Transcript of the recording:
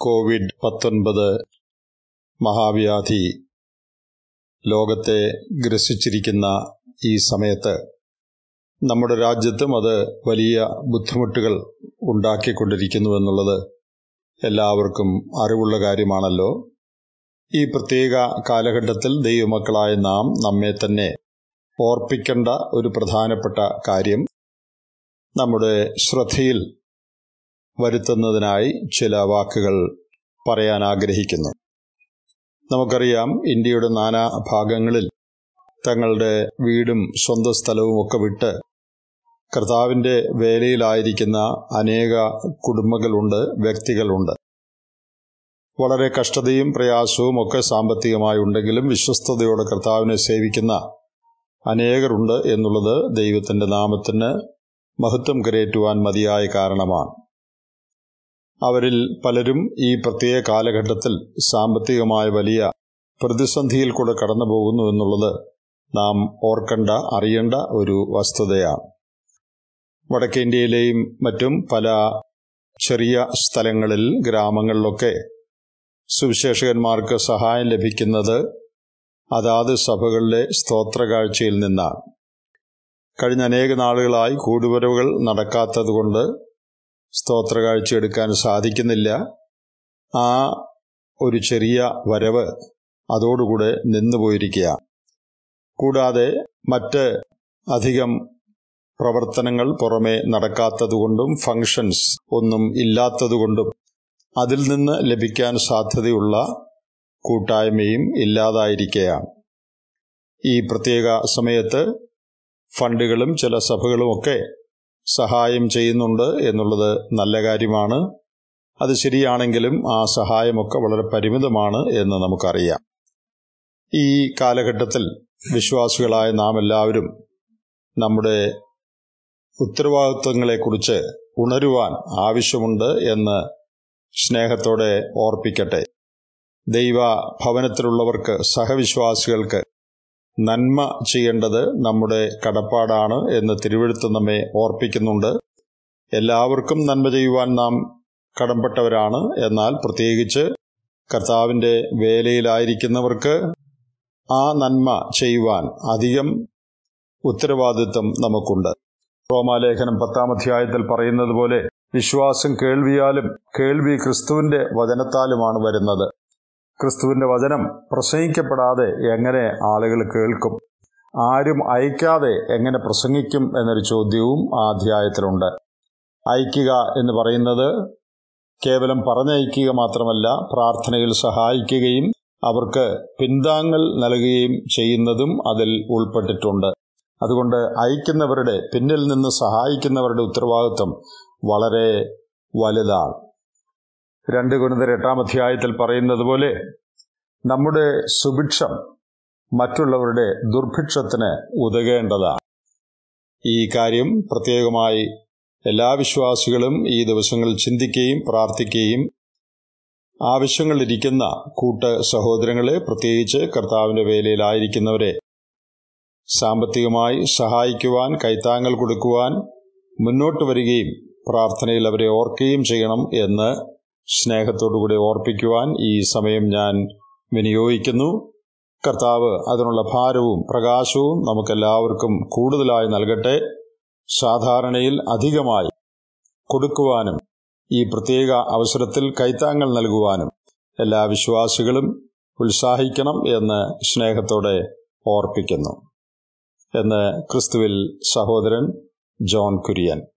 Covid പത്തൊൻപത് മഹാവ്യാധി ലോകത്തെ ഗ്രസിച്ചിരിക്കുന്ന ഈ സമയത്ത് നമ്മുടെ രാജ്യത്തും അത് വലിയ ബുദ്ധിമുട്ടുകൾ ഉണ്ടാക്കിക്കൊണ്ടിരിക്കുന്നു എന്നുള്ളത് എല്ലാവർക്കും അറിവുള്ള കാര്യമാണല്ലോ ഈ പ്രത്യേക കാലഘട്ടത്തിൽ ദൈവമക്കളായ നാം നമ്മെ തന്നെ ഓർപ്പിക്കേണ്ട ഒരു പ്രധാനപ്പെട്ട കാര്യം നമ്മുടെ ശ്രദ്ധയിൽ വരുത്തുന്നതിനായി ചില വാക്കുകൾ പറയാൻ ആഗ്രഹിക്കുന്നു നമുക്കറിയാം ഇന്ത്യയുടെ നാനാ ഭാഗങ്ങളിൽ തങ്ങളുടെ വീടും സ്വന്തം സ്ഥലവും ഒക്കെ വിട്ട് കർത്താവിന്റെ വേലയിലായിരിക്കുന്ന അനേക കുടുംബങ്ങളുണ്ട് വ്യക്തികളുണ്ട് വളരെ കഷ്ടതയും പ്രയാസവും ഒക്കെ സാമ്പത്തികമായി ഉണ്ടെങ്കിലും വിശ്വസ്തയോടെ കർത്താവിനെ സേവിക്കുന്ന അനേകരുണ്ട് എന്നുള്ളത് ദൈവത്തിന്റെ നാമത്തിന് മഹത്വം കരയേറ്റുവാൻ മതിയായ കാരണമാണ് അവരിൽ പലരും ഈ പ്രത്യേക കാലഘട്ടത്തിൽ സാമ്പത്തികമായ വലിയ പ്രതിസന്ധിയിൽ കൂടെ കടന്നു പോകുന്നു എന്നുള്ളത് നാം ഓർക്കേണ്ട അറിയേണ്ട ഒരു വസ്തുതയാണ് വടക്കേന്ത്യയിലെയും മറ്റും പല ചെറിയ സ്ഥലങ്ങളിൽ ഗ്രാമങ്ങളിലൊക്കെ സുവിശേഷകന്മാർക്ക് സഹായം ലഭിക്കുന്നത് അതാത് സഭകളിലെ സ്തോത്രകാഴ്ചയിൽ നിന്നാണ് കഴിഞ്ഞ അനേക നാളുകളായി കൂടുവരവുകൾ നടക്കാത്തതുകൊണ്ട് സ്തോത്രകാഴ്ച എടുക്കാൻ സാധിക്കുന്നില്ല ആ ഒരു ചെറിയ വരവ് അതോടുകൂടെ നിന്നുപോയിരിക്കുക കൂടാതെ മറ്റ് അധികം പ്രവർത്തനങ്ങൾ പുറമെ നടക്കാത്തതുകൊണ്ടും ഫങ്ഷൻസ് ഒന്നും ഇല്ലാത്തതുകൊണ്ടും അതിൽ നിന്ന് ലഭിക്കാൻ സാധ്യതയുള്ള കൂട്ടായ്മയും ഇല്ലാതായിരിക്കുകയാണ് ഈ പ്രത്യേക സമയത്ത് ഫണ്ടുകളും ചില സഭകളുമൊക്കെ സഹായം ചെയ്യുന്നുണ്ട് എന്നുള്ളത് നല്ല കാര്യമാണ് അത് ശരിയാണെങ്കിലും ആ സഹായമൊക്കെ വളരെ പരിമിതമാണ് എന്ന് നമുക്കറിയാം ഈ കാലഘട്ടത്തിൽ വിശ്വാസികളായ നാം എല്ലാവരും നമ്മുടെ ഉത്തരവാദിത്വങ്ങളെക്കുറിച്ച് ഉണരുവാൻ ആവശ്യമുണ്ട് എന്ന് സ്നേഹത്തോടെ ഓർപ്പിക്കട്ടെ ദൈവ ഭവനത്തിലുള്ളവർക്ക് സഹവിശ്വാസികൾക്ക് നന്മ ചെയ്യേണ്ടത് നമ്മുടെ കടപ്പാടാണ് എന്ന് തിരുവഴുത്ത് നമ്മെ ഓർപ്പിക്കുന്നുണ്ട് എല്ലാവർക്കും നന്മ ചെയ്യുവാൻ നാം കടംപ്പെട്ടവരാണ് എന്നാൽ പ്രത്യേകിച്ച് കർത്താവിന്റെ വേലയിലായിരിക്കുന്നവർക്ക് ആ നന്മ ചെയ്യുവാൻ അധികം ഉത്തരവാദിത്വം നമുക്കുണ്ട് റോമാലേഖനം പത്താം അധ്യായത്തിൽ പറയുന്നത് പോലെ വിശ്വാസം കേൾവിയാലും കേൾവി ക്രിസ്തുവിന്റെ വചനത്താലുമാണ് വരുന്നത് ക്രിസ്തുവിന്റെ വചനം പ്രസംഗിക്കപ്പെടാതെ എങ്ങനെ ആളുകൾ കേൾക്കും ആരും അയക്കാതെ എങ്ങനെ പ്രസംഗിക്കും എന്നൊരു ചോദ്യവും ആ അധ്യായത്തിലുണ്ട് അയക്കുക എന്ന് പറയുന്നത് കേവലം പറഞ്ഞയക്കുക മാത്രമല്ല പ്രാർത്ഥനയിൽ സഹായിക്കുകയും അവർക്ക് പിന്താങ്ങൽ നൽകുകയും ചെയ്യുന്നതും അതിൽ ഉൾപ്പെട്ടിട്ടുണ്ട് അതുകൊണ്ട് അയക്കുന്നവരുടെ പിന്നിൽ നിന്ന് സഹായിക്കുന്നവരുടെ ഉത്തരവാദിത്വം വളരെ വലുതാണ് രണ്ട് ഗുണതര എട്ടാം അധ്യായത്തിൽ പറയുന്നത് പോലെ നമ്മുടെ സുഭിക്ഷം മറ്റുള്ളവരുടെ ദുർഭിക്ഷത്തിന് ഉതകേണ്ടതാണ് ഈ കാര്യം പ്രത്യേകമായി എല്ലാ വിശ്വാസികളും ഈ ദിവസങ്ങളിൽ ചിന്തിക്കുകയും പ്രാർത്ഥിക്കുകയും ആവശ്യങ്ങളിരിക്കുന്ന കൂട്ട് സഹോദരങ്ങളെ പ്രത്യേകിച്ച് കർത്താവിന്റെ വേലയിലായിരിക്കുന്നവരെ സാമ്പത്തികമായി സഹായിക്കുവാൻ കൈത്താങ്ങൽ കൊടുക്കുവാൻ മുന്നോട്ട് വരികയും പ്രാർത്ഥനയിൽ അവരെ ഓർക്കുകയും ചെയ്യണം എന്ന് സ്നേഹത്തോടുകൂടി ഓർപ്പിക്കുവാൻ ഈ സമയം ഞാൻ വിനിയോഗിക്കുന്നു കർത്താവ് അതിനുള്ള ഭാരവും പ്രകാശവും നമുക്കെല്ലാവർക്കും കൂടുതലായി നൽകട്ടെ സാധാരണയിൽ അധികമായി കൊടുക്കുവാനും ഈ പ്രത്യേക അവസരത്തിൽ കൈത്താങ്ങൽ നൽകുവാനും എല്ലാ വിശ്വാസികളും ഉത്സാഹിക്കണം എന്ന് സ്നേഹത്തോടെ ഓർപ്പിക്കുന്നു എന്ന് ക്രിസ്തുവിൽ സഹോദരൻ ജോൺ കുര്യൻ